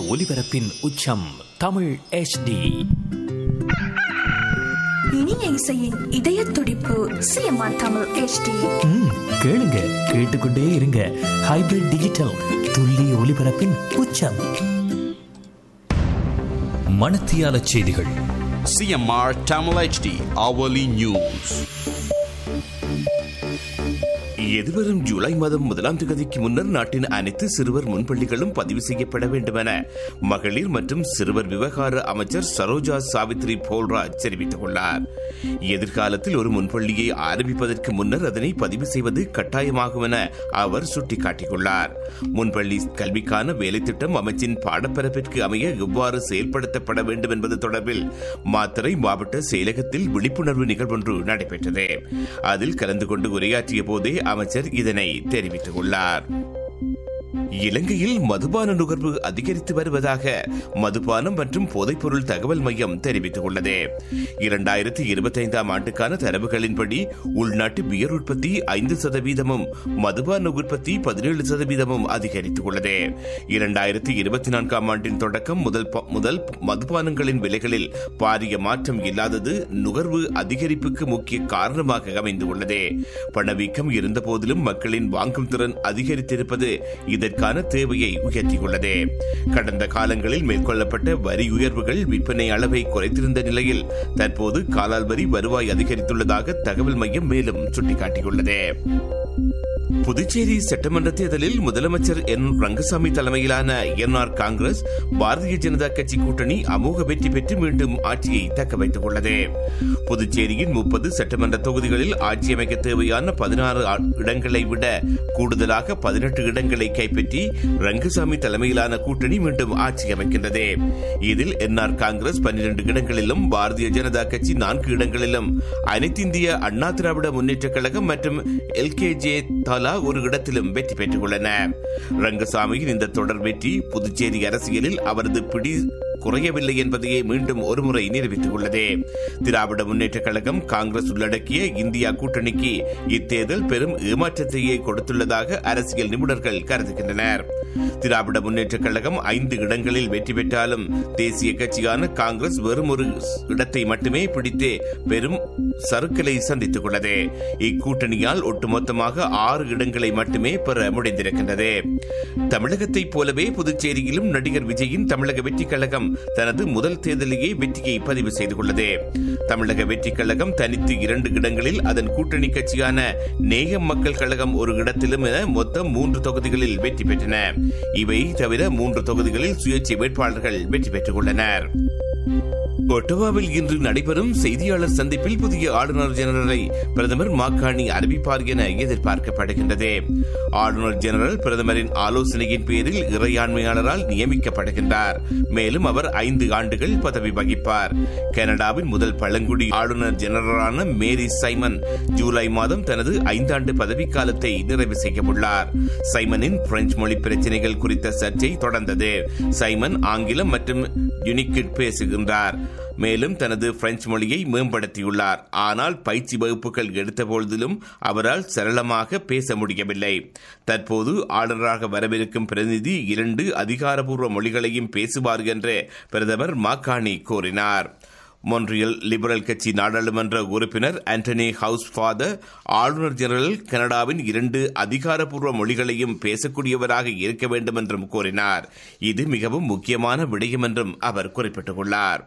ஒலிபரப்பின் உச்சம் தமிழ் HD இனிய இசையின் இதய துடிப்பு சிஎம்ஆர் தமிழ் HD ம், கேளுங்க கேட்டுக்கொண்டே இருங்க ஹைபிரிட் டிஜிட்டல் துல்லிய ஒலிபரப்பின் உச்சம் மணத்தியால செய்திகள் CMR Tamil HD hourly news. எதிர்வரும் ஜூலை மாதம் முதலாம் தேதிக்கு முன்னர் நாட்டின் அனைத்து சிறுவர் முன்பள்ளிகளும் பதிவு செய்யப்பட வேண்டும் என மகளிர் மற்றும் சிறுவர் விவகார அமைச்சர் சரோஜா சாவித்ரி போல்ராஜ் தெரிவித்துள்ளார் எதிர்காலத்தில் ஒரு முன்பள்ளியை ஆரம்பிப்பதற்கு முன்னர் அதனை பதிவு செய்வது கட்டாயமாகும் என அவர் சுட்டிக்காட்டியுள்ளார் முன்பள்ளி கல்விக்கான வேலைத்திட்டம் அமைச்சின் பாடப்பரப்பிற்கு அமைய எவ்வாறு செயல்படுத்தப்பட வேண்டும் என்பது தொடர்பில் மாத்தறை மாவட்ட செயலகத்தில் விழிப்புணர்வு நிகழ்வொன்று நடைபெற்றது அதில் கலந்து கொண்டு உரையாற்றிய போதே அமைச்சர் இதனை தெரிவித்துள்ளார் இலங்கையில் மதுபான நுகர்வு அதிகரித்து வருவதாக மதுபானம் மற்றும் போதைப்பொருள் தகவல் மையம் தெரிவித்துள்ளது இரண்டாயிரத்தி இருபத்தைந்தாம் ஆண்டுக்கான தரவுகளின்படி உள்நாட்டு பியர் உற்பத்தி ஐந்து சதவீதமும் மதுபான உற்பத்தி பதினேழு சதவீதமும் அதிகரித்துள்ளது இரண்டாயிரத்தி இருபத்தி நான்காம் ஆண்டின் தொடக்கம் முதல் ப- முதல் மதுபானங்களின் விலைகளில் பாரிய மாற்றம் இல்லாதது நுகர்வு அதிகரிப்புக்கு முக்கிய காரணமாக அமைந்துள்ளது பணவீக்கம் இருந்த போதிலும் மக்களின் வாங்கும் திறன் அதிகரித்திருப்பது இதற்கான தேவையை உயர்த்தியுள்ளது கடந்த காலங்களில் மேற்கொள்ளப்பட்ட வரி உயர்வுகள் விற்பனை அளவை குறைத்திருந்த நிலையில் தற்போது காலால் வரி வருவாய் அதிகரித்துள்ளதாக தகவல் மையம் மேலும் சுட்டிக்காட்டியுள்ளது புதுச்சேரி சட்டமன்ற தேர்தலில் முதலமைச்சர் என் ரங்கசாமி தலைமையிலான என்ஆர் காங்கிரஸ் பாரதிய ஜனதா கட்சி கூட்டணி அமோக வெற்றி பெற்று மீண்டும் ஆட்சியை தக்க வைத்துக் உள்ளது புதுச்சேரியின் முப்பது சட்டமன்ற தொகுதிகளில் ஆட்சி அமைக்க தேவையான பதினாறு இடங்களை விட கூடுதலாக பதினெட்டு இடங்களை கைப்பற்றி ரங்கசாமி தலைமையிலான கூட்டணி மீண்டும் ஆட்சி அமைக்கின்றது இதில் என்ஆர் காங்கிரஸ் பன்னிரண்டு இடங்களிலும் பாரதிய ஜனதா கட்சி நான்கு இடங்களிலும் அனைத்திந்திய அண்ணா திராவிட முன்னேற்றக் கழகம் மற்றும் எல்கேஜே தலா ஒரு இடத்திலும் வெற்றி பெற்றுள்ளன ரங்கசாமியின் இந்த தொடர் வெற்றி புதுச்சேரி அரசியலில் அவரது பிடி குறையவில்லை என்பதையே மீண்டும் ஒருமுறை நிரூபித்துள்ளது திராவிட முன்னேற்றக் கழகம் காங்கிரஸ் உள்ளடக்கிய இந்தியா கூட்டணிக்கு இத்தேர்தல் பெரும் ஏமாற்றத்தையே கொடுத்துள்ளதாக அரசியல் நிபுணர்கள் கருதுகின்றனர் திராவிட முன்னேற்றக் கழகம் ஐந்து இடங்களில் வெற்றி பெற்றாலும் தேசிய கட்சியான காங்கிரஸ் வெறும் ஒரு இடத்தை மட்டுமே பிடித்து பெரும் சறுக்கலை சந்தித்துக் உள்ளது இக்கூட்டணியால் ஒட்டுமொத்தமாக ஆறு இடங்களை மட்டுமே பெற முடிந்திருக்கின்றது தமிழகத்தைப் போலவே புதுச்சேரியிலும் நடிகர் விஜயின் தமிழக வெற்றிக் கழகம் தனது முதல் தேர்தலிலேயே வெற்றியை பதிவு செய்துள்ளது தமிழக வெற்றிக் கழகம் தனித்து இரண்டு இடங்களில் அதன் கூட்டணி கட்சியான நேயம் மக்கள் கழகம் ஒரு இடத்திலும் என மொத்தம் மூன்று தொகுதிகளில் வெற்றி பெற்றன இவை தவிர மூன்று தொகுதிகளில் சுயேட்சை வேட்பாளர்கள் வெற்றி பெற்றுள்ளனர் ஒட்டோவாவில் இன்று நடைபெறும் செய்தியாளர் சந்திப்பில் புதிய ஆளுநர் ஜெனரலை பிரதமர் மாக்காணி அறிவிப்பார் என எதிர்பார்க்கப்படுகின்றது ஆளுநர் ஜெனரல் பிரதமரின் ஆலோசனையின் பேரில் இறையாண்மையாளரால் நியமிக்கப்படுகின்றார் மேலும் அவர் ஐந்து ஆண்டுகள் பதவி வகிப்பார் கனடாவின் முதல் பழங்குடி ஆளுநர் ஜெனரலான மேரி சைமன் ஜூலை மாதம் தனது ஐந்தாண்டு பதவிக்காலத்தை நிறைவு செய்யவுள்ளார் சைமனின் பிரெஞ்சு மொழி பிரச்சினைகள் குறித்த சர்ச்சை தொடர்ந்தது சைமன் ஆங்கிலம் மற்றும் யுனிக்கிட் பேசுகின்றார் மேலும் தனது பிரெஞ்சு மொழியை மேம்படுத்தியுள்ளார் ஆனால் பயிற்சி வகுப்புகள் எடுத்தபொழுதிலும் அவரால் சரளமாக பேச முடியவில்லை தற்போது ஆளுநராக வரவிருக்கும் பிரதிநிதி இரண்டு அதிகாரப்பூர்வ மொழிகளையும் பேசுவார் என்று பிரதமர் மாக்காணி கூறினார் மொன்றியல் லிபரல் கட்சி நாடாளுமன்ற உறுப்பினர் ஆண்டனி ஹவுஸ் ஃபாதர் ஆளுநர் ஜெனரல் கனடாவின் இரண்டு அதிகாரப்பூர்வ மொழிகளையும் பேசக்கூடியவராக இருக்க வேண்டும் என்றும் கூறினார் இது மிகவும் முக்கியமான விடயம் என்றும் அவர் குறிப்பிட்டுள்ளார்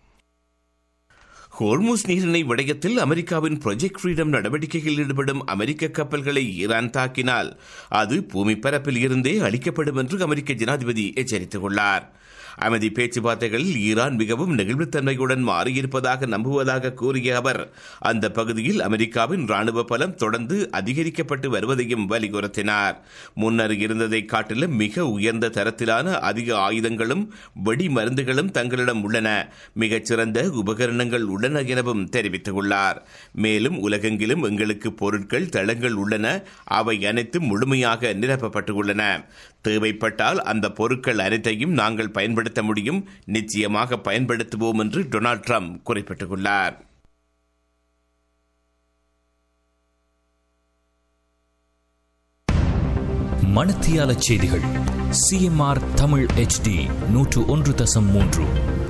ஹோர்முஸ் நீரிணை விடயத்தில் அமெரிக்காவின் ப்ரொஜெக்ட் ஃப்ரீடம் நடவடிக்கையில் ஈடுபடும் அமெரிக்க கப்பல்களை ஈரான் தாக்கினால் அது பூமி பரப்பில் இருந்தே அளிக்கப்படும் என்று அமெரிக்க ஜனாதிபதி எச்சரித்துள்ளார் அமைதி பேச்சுவார்த்தைகளில் ஈரான் மிகவும் நெகிழ்வுத்தன்மையுடன் மாறியிருப்பதாக நம்புவதாக கூறிய அவர் அந்த பகுதியில் அமெரிக்காவின் ராணுவ பலம் தொடர்ந்து அதிகரிக்கப்பட்டு வருவதையும் வலியுறுத்தினார் முன்னர் இருந்ததை காட்டிலும் மிக உயர்ந்த தரத்திலான அதிக ஆயுதங்களும் வெடி மருந்துகளும் தங்களிடம் உள்ளன மிகச்சிறந்த உபகரணங்கள் உள்ளன எனவும் தெரிவித்துள்ளார் மேலும் உலகெங்கிலும் எங்களுக்கு பொருட்கள் தளங்கள் உள்ளன அவை அனைத்தும் முழுமையாக நிரப்பப்பட்டுள்ளன தேவைப்பட்டால் அந்த பொருட்கள் அனைத்தையும் நாங்கள் பயன்படுத்த முடியும் நிச்சயமாக பயன்படுத்துவோம் என்று டொனால்ட் ட்ரம்ப் குறிப்பிட்டுள்ளார் மணத்தியால செய்திகள் சிஎம்ஆர் தமிழ் HD நூற்று ஒன்று தசம் மூன்று